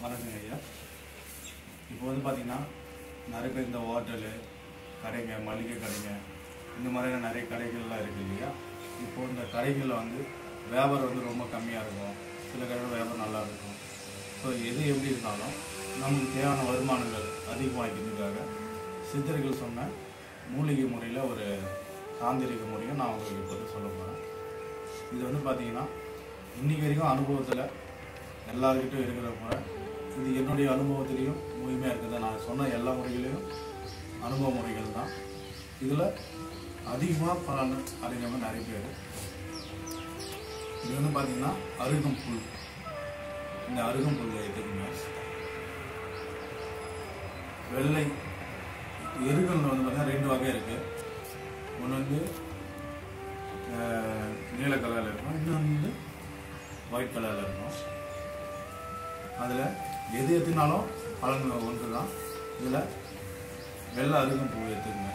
வணக்கங்க ஐயா இப்போ வந்து பார்த்தீங்கன்னா நிறைய பேர் இந்த ஹோட்டலு கடைங்க மளிகை கடைங்க இந்த மாதிரியான நிறைய கடைகள்லாம் இருக்குது இல்லையா இப்போ இந்த கடைகளில் வந்து வியாபாரம் வந்து ரொம்ப கம்மியாக இருக்கும் சில கடைகள் வியாபாரம் நல்லா இருக்கும் ஸோ எது எப்படி இருந்தாலும் நமக்கு தேவையான வருமானங்கள் அதிகமாக்கிறதுக்காக சித்தர்கள் சொன்ன மூலிகை முறையில் ஒரு தாந்திரிக முறையும் நான் உங்களுக்கு இப்போ சொல்ல போகிறேன் இது வந்து பார்த்தீங்கன்னா இன்னைக்கு வரைக்கும் அனுபவத்தில் எல்லாருக்கிட்டும் இருக்கிற முறை இது என்னுடைய அனுபவத்திலையும் முழுமையாக இருக்குது நான் சொன்ன எல்லா முறைகளையும் அனுபவ முறைகள் தான் இதில் அதிகமாக பலன் அடைஞ்சவங்க நிறைய பேர் இது வந்து பார்த்தீங்கன்னா அருகம் புல் இந்த அருகம் புல் எடுத்துக்கோங்க வெள்ளை எருகல் வந்து பார்த்தீங்கன்னா ரெண்டு வகை இருக்குது ஒன்று வந்து அஹ், நீல கலரில் இருக்கும் இன்னொன்று வந்து ஒயிட் கலரில் இருக்கும் அதில் எது எடுத்துனாலும் பலன் ஒன்று தான் இதில் வெள்ளை அருகம் பூ எடுத்துக்கங்க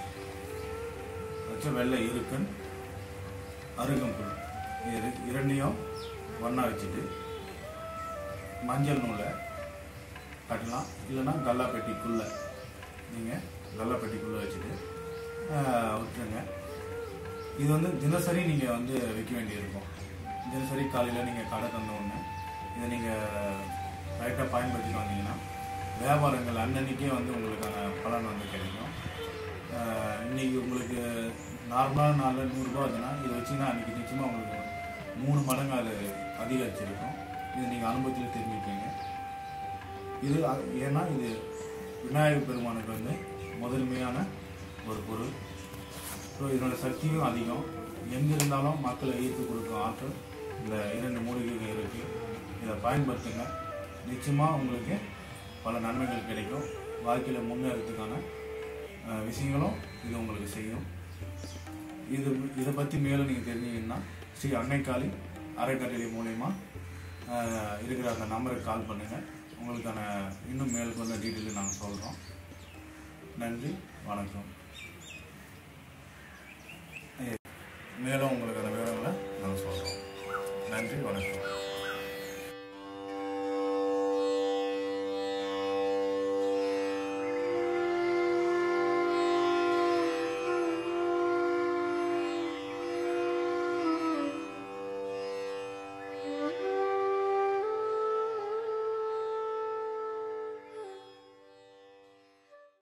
வச்ச வெள்ளை இருக்குன் அருகம்புல் இது இரண்டையும் ஒன்றா வச்சுட்டு மஞ்சள் நூலை கட்டலாம் இல்லைன்னா கல்லாப்பெட்டிக்குள்ளே நீங்கள் கல்லாப்பெட்டிக்குள்ளே வச்சுட்டு ஆஹ், விட்டுருங்க இது வந்து தினசரி நீங்கள் வந்து வைக்க வேண்டியிருக்கும் தினசரி காலையில் நீங்கள் கடை தந்த உடனே இதை நீங்கள் ரைட்டாக பயன்படுத்திட்டு வந்தீங்கன்னா வியாபாரங்கள் அன்னன்னைக்கே வந்து உங்களுக்கான பலன் வந்து கிடைக்கும் ஆஹ், இன்னைக்கு உங்களுக்கு நார்மலான நாளில் நூறுரூபா வருதுன்னா இதை வச்சிங்கன்னா அன்றைக்கி நிச்சயமாக உங்களுக்கு மூணு மடங்கு அது அதிகரிச்சிருக்கும் இது நீங்கள் அனுபவத்தில் தெரிஞ்சுப்பீங்க இது அ- ஏன்னா இது விநாயகர் பெருமானுக்கு வந்து முதன்மையான ஒரு பொருள் ஸோ இதனோட சக்தியும் அதிகம் எங்கே இருந்தாலும் மக்களை ஈர்த்து கொடுக்கும் ஆற்றல் இந்த இரண்டு மூலிகைகள் இருக்குது இதை பயன்படுத்துங்க நிச்சயமாக உங்களுக்கு பல நன்மைகள் கிடைக்கும் வாழ்க்கையில் முன்னேறதுக்கான அஹ், விஷயங்களும் இது உங்களுக்கு செய்யும் இது இதை பற்றி மேலும் நீங்கள் தெரிஞ்சீங்கன்னா ஸ்ரீ அன்னைக்காளி அறக்கட்டளை மூலயமா இருக்கிற அந்த நம்பருக்கு கால் பண்ணுங்கள் உங்களுக்கான இன்னும் மேலுக்கு வந்த டீட்டெயிலும் நாங்கள் சொல்கிறோம் நன்றி வணக்கம் மேலும் உங்களுக்கான விவரங்களை நாங்கள் சொல்கிறோம் நன்றி வணக்கம்